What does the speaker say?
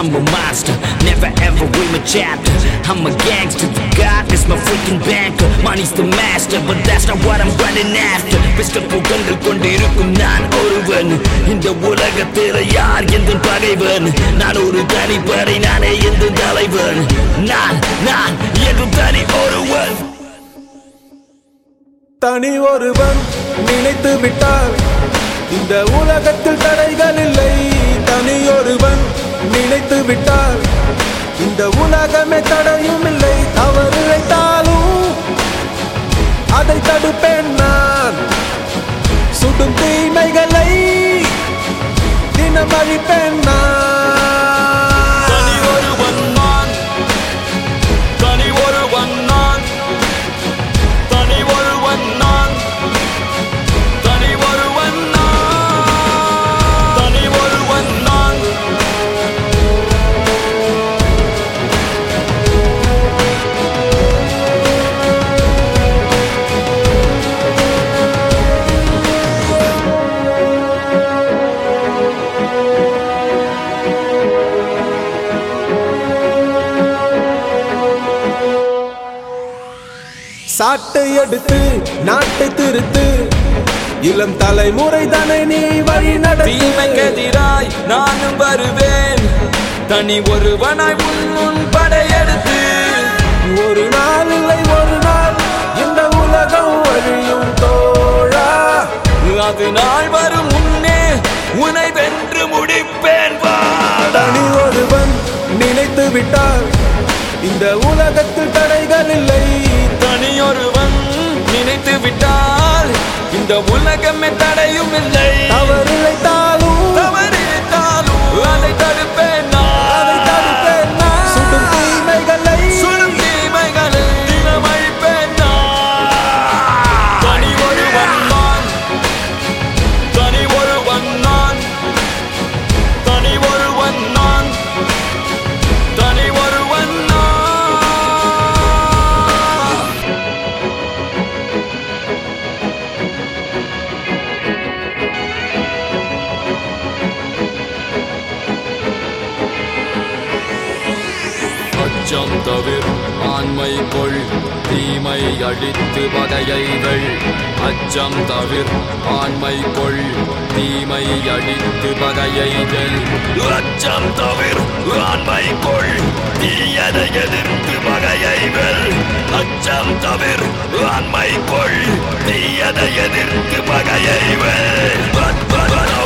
I'm a monster. Never ever read my chapter. I'm a gangster. God is my freaking banker. Money's the master, but that's not what I'm running after. Pistol புகழ்ந்து கொண்டிருக்கும் நான் ஒருவன் இந்த உலகத்தில் யார் எந்த பகைவன் நான் ஒரு தனிப்படை நானே எந்த தலைவன் நான் நான் என்று தனி ஒருவன் தனி ஒருவன் நினைத்து விட்டால் இந்த உலகத்தில் தடைகள் இல்லை தனி ஒருவன் நினைத்து விட்டால் இந்த உலகமே தடையும் இல்லை அவர் இழைத்தாலும் அதை தடுப்பேன் நான் சுடும் தீமைகளை தினம் அழிப்பேன் நான் தனி ஒருவன் நான் தனி ஒருவன் நான் தனி ஒருவன் நான் தனி ஒருவன் நான் தனி ஒருவன் நான் சாட்டை எடுத்து நாட்டை திருத்து இளம் தலைமுறை தானே நீ வழி நடத்து தீமைக்கெதிராய் நானும் வருவேன் தனி ஒருவனாய் உன் முன் படையெடுத்து ஒரு நாள் இல்லை ஒரு நாள் இந்த உலகம் வழியும் தோழா அது நாள் வரும் முன்னே உனை வென்று முடிப்பேன் வாடா தனி ஒருவன் நினைத்து விட்டால் இந்த உலகத்தில் தடைகள் இல்லை தனியொருவன் நினைத்து விட்டால் இந்த உலகமே தடையும் இல்லை தவறு இழைத்தாலும் தவறிட்டாலும் அதை தடுப்பேன் அதை நான். தடுப்பேன் நான். சுடும் தீமைகளை சுடும் தீமைகளை தினம் அழிப்பேன் நான். தனி ஒருவன் நான் தனி ஒருவன் நான் தனி ஒருவன் நான் தனி ஒருவன் நான் அச்சம் தவிர ஆண்மை கொள் தீமை அழித்து பகையைகள் அச்சம் தவிர ஆண்மை கொள் தீமை அழித்து பகையைகள் அச்சம் தவிர ஆண்மை கொள் தீயதை எதிர்த்து பகையைகள் அச்சம் தவிர ஆண்மை கொள் தீயதை எதிர்த்து பகையைகள்